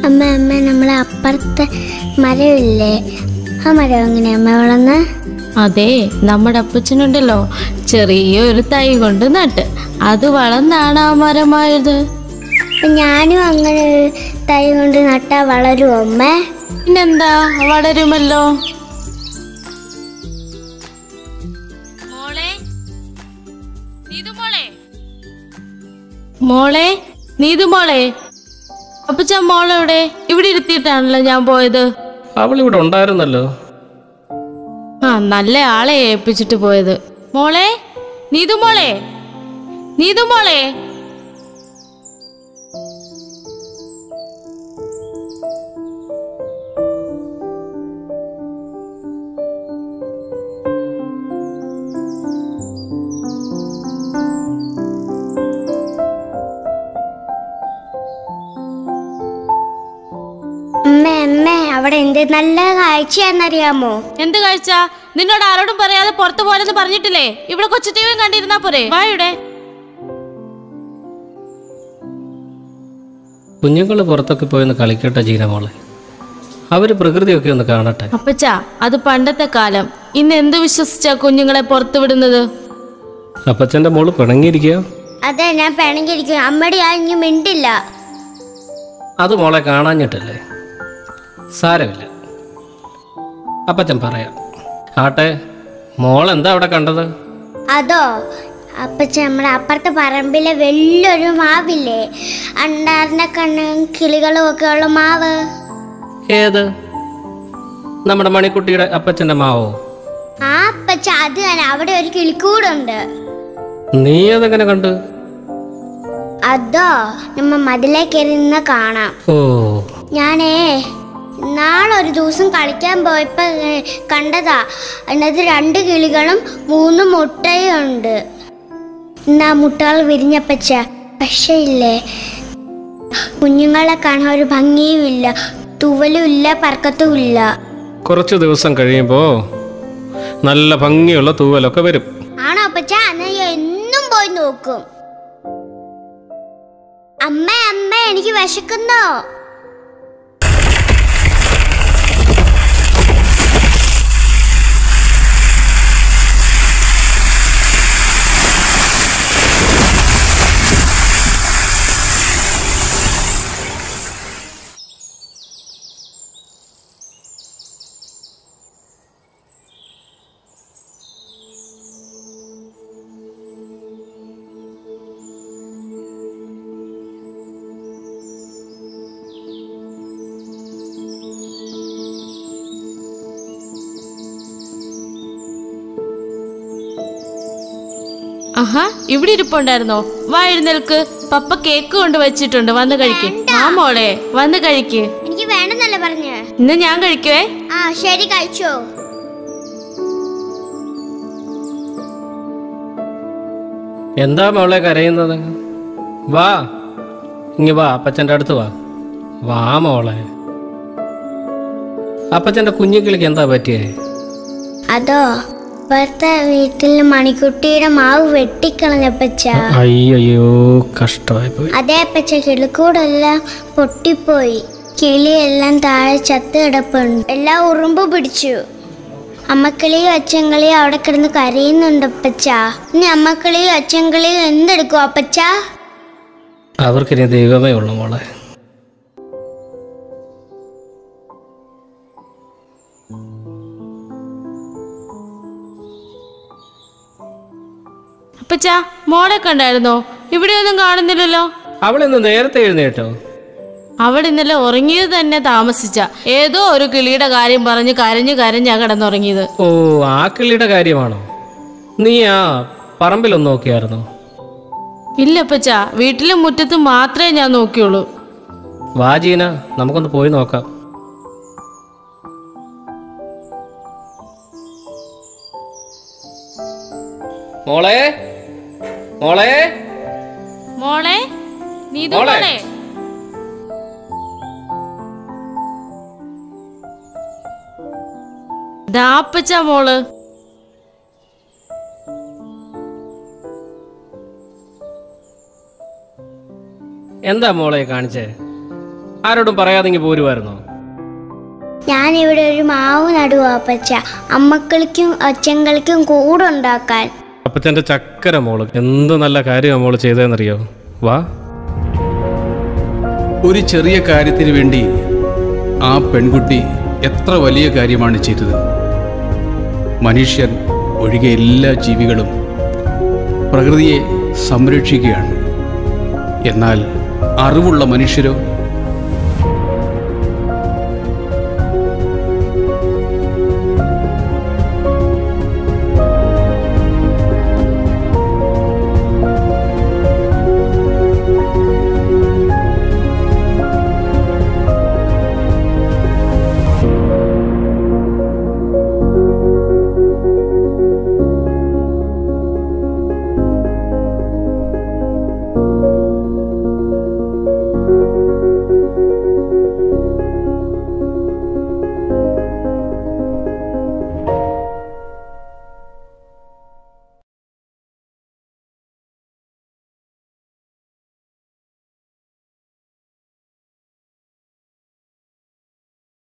അമ്മ അമ്മ നമ്മളെ അപ്പുറത്തെ മരമില്ലേ ആ മരം എങ്ങനെയാ അമ്മ വളർന്ന് അതെ നമ്മുടെ അപ്പച്ചനുണ്ടല്ലോ ചെറിയൊരു തൈ കൊണ്ട് നട്ട് അത് വളർന്നാണ് ആ മരമായത് അപ്പൊ ഞാനും അങ്ങനെ ഒരു തൈ കൊണ്ട് നട്ടാ വളരുമോ അമ്മ പിന്നെന്താ വളരുമല്ലോ മോളെ നീതുമോളെ മോളെ നീതുമോളെ അപ്പച്ച മോളെവിടെ ഇവിടെ ഇരുത്തിയിട്ടാണല്ലോ ഞാൻ പോയത് അവൾ ഇവിടെ ഉണ്ടായിരുന്നല്ലോ ആ നല്ല ആളെ ഏൽപ്പിച്ചിട്ട് പോയത് മോളെ നീതുമോളെ നീതുമോളെ അമ്മ അമ്മ അവിടെ എന്ത് നല്ല കാഴ്ചയാണെന്നറിയാമോ എന്ത് കാഴ്ച നിന്നോട് ആരോടും പറയാതെ പുറത്തു പോലെന്ന് പറഞ്ഞിട്ടില്ലേ ഇവിടെ കൊച്ചു ടി വിയും കണ്ടിരുന്നാ പോരെ വായുടെ കുഞ്ഞുങ്ങൾ പുറത്തൊക്കെ പോയി ഒന്ന് കളിക്കട്ടെ ജീന മോളെ അവർ പ്രകൃതിയൊക്കെ ഒന്ന് കാണട്ടെ അപ്പച്ച അത് പണ്ടത്തെ കാലം ഇന്ന് എന്ത് വിശ്വസിച്ചാ കുഞ്ഞുങ്ങളെ പുറത്തു വിടുന്നത് അപ്പച്ചൻ്റെ മോള് പിണങ്ങിയിരിക്കുക അതെ ഞാൻ പിണങ്ങിയിരിക്കും അമ്മയുടെ ആ ഇനി മിണ്ടില്ല അത് മോളെ കാണാഞ്ഞിട്ടല്ലേ സാരമില്ല അപ്പച്ചൻ പറയാം ആട്ടെ മോൾ എന്താ അവിടെ കണ്ടത് അതോ അപ്പച്ച നമ്മുടെ അപ്പുറത്തെ പറമ്പിലെ വലിയൊരു മാവില്ലേ അണ്ടാറിന്റെ കണ്ണും കിളികളും ഒക്കെ ഉള്ള മാവ് ഏത് നമ്മുടെ മണിക്കുട്ടിയുടെ അപ്പച്ചൻ്റെ മാവോ ആ അപ്പച്ച അത് തന്നെ അവിടെ ഒരു കിളിക്കൂടുണ്ട് നീ അതെങ്ങനെ കണ്ട് അതോ നമ്മ മതിലേ കയറി നിന്ന് കാണാം ഓ ഞാനേ നാളെ ഒരു ദിവസം കളിക്കാൻ പോയപ്പോ ഏ, കണ്ടതാ അതിനകത്ത് രണ്ട് കിളികളും മൂന്ന് മുട്ടയും ഉണ്ട് ഇന്ന് ആ മുട്ടകൾ വിരിഞ്ഞപ്പച്ച പക്ഷേ ഇല്ലേ കുഞ്ഞുങ്ങളെ കാണാൻ ഒരു ഭംഗിയുമില്ല തുവലും ഇല്ല പറക്കത്തും ഇല്ല കുറച്ച് ദിവസം കഴിയുമ്പോൾ നല്ല ഭംഗിയുള്ള തൂവലൊക്കെ വരും ആണോ അപ്പച്ച അന്ന് ഞാൻ എന്നും പോയി നോക്കും അമ്മ അമ്മ എനിക്ക് വിശക്കുന്നോ ആഹാ ഇവിടെ ഇരിപ്പുണ്ടായിരുന്നോ വാ എഴുന്നേൽക്ക് പപ്പ കേക്ക് കൊണ്ട് വെച്ചിട്ടുണ്ട് വന്ന് കഴിക്ക് ആ മോളെ വന്ന് കഴിക്ക് എനിക്ക് വേണമെന്നല്ലേ പറഞ്ഞേ ഇന്ന് ഞാൻ കഴിക്കുവേ ആ ശരി കഴിച്ചോ എന്താ മോളെ കരയുന്നത് വാ ഇങ്ങി വാ അപ്പച്ചൻ്റെ അടുത്ത് വാ വാ മോളെ അപ്പച്ചൻ്റെ കുഞ്ഞുകിളിക്ക് എന്താ പറ്റിയേ അതോ ഇപ്പഴത്തെ വീട്ടിൽ മണിക്കുട്ടിയുടെ മാവ് വെട്ടിക്കളഞ്ഞപ്പച്ച അയ്യോ കഷ്ടമായി പോയി അതേ പച്ച കിളിക്കൂടെല്ലാം പൊട്ടിപ്പോയി കിളിയെല്ലാം താഴെ ചത്ത് കിടപ്പുണ്ട് എല്ലാം ഉറുമ്പ് പിടിച്ചു അമ്മക്കിളിയും അച്ചൻകിളിയും അവിടെ കിടന്ന് കരയുന്നുണ്ട് അപ്പച്ച ഇനി അമ്മക്കിളിയും അച്ചൻകിളിയും എന്തെടുക്കും അപ്പച്ച അവർക്കിനി ദൈവമേ ഉള്ളു മോളെ അപ്പച്ച മോളെ കണ്ടായിരുന്നോ ഇവിടെ ഒന്നും കാണുന്നില്ലല്ലോ അവളിന്ന് നേരത്തെ എഴുന്നേറ്റോ അവൾ ഇന്നലെ ഉറങ്ങിയത് തന്നെ താമസിച്ച ഏതോ ഒരു കിളിയുടെ കാര്യം പറഞ്ഞ് കരഞ്ഞു കരഞ്ഞാ കിടന്നുറങ്ങിയത് ഓ ആ കിളിയുടെ കാര്യമാണോ നീ ആ പറമ്പിലൊന്ന് നോക്കിയായിരുന്നോ ഇല്ല അപ്പച്ച വീട്ടിലും മുറ്റത്തും മാത്രമേ ഞാൻ നോക്കിയുള്ളൂ വാ ജീന നമുക്കൊന്ന് പോയി നോക്കാം മോളെ മോളെ മോളെ നീതു മോളെ. മോളെ ദാപ്പച്ച മോള് എന്താ മോളെ കാണിച്ചേ ആരോടും പറയാതെ ഇങ്ങ് പോരുമായിരുന്നോ ഞാനിവിടെ ഒരു മാവ് നടുവാ അപ്പച്ച അമ്മക്കളിക്കും അച്ഛങ്കൾക്കും കൂടുണ്ടാക്കാൻ അപ്പച്ചൻ്റെ ചക്കര മോള് എന്ത് നല്ല കാര്യമാണ് മോള് ചെയ്തതെന്നറിയോ വാ ഒരു ചെറിയ കാര്യത്തിന് വേണ്ടി ആ പെൺകുട്ടി എത്ര വലിയ കാര്യമാണ് ചെയ്തത് മനുഷ്യൻ ഒഴികെ എല്ലാ ജീവികളും പ്രകൃതിയെ സംരക്ഷിക്കുകയാണ് എന്നാൽ അറിവുള്ള മനുഷ്യരോ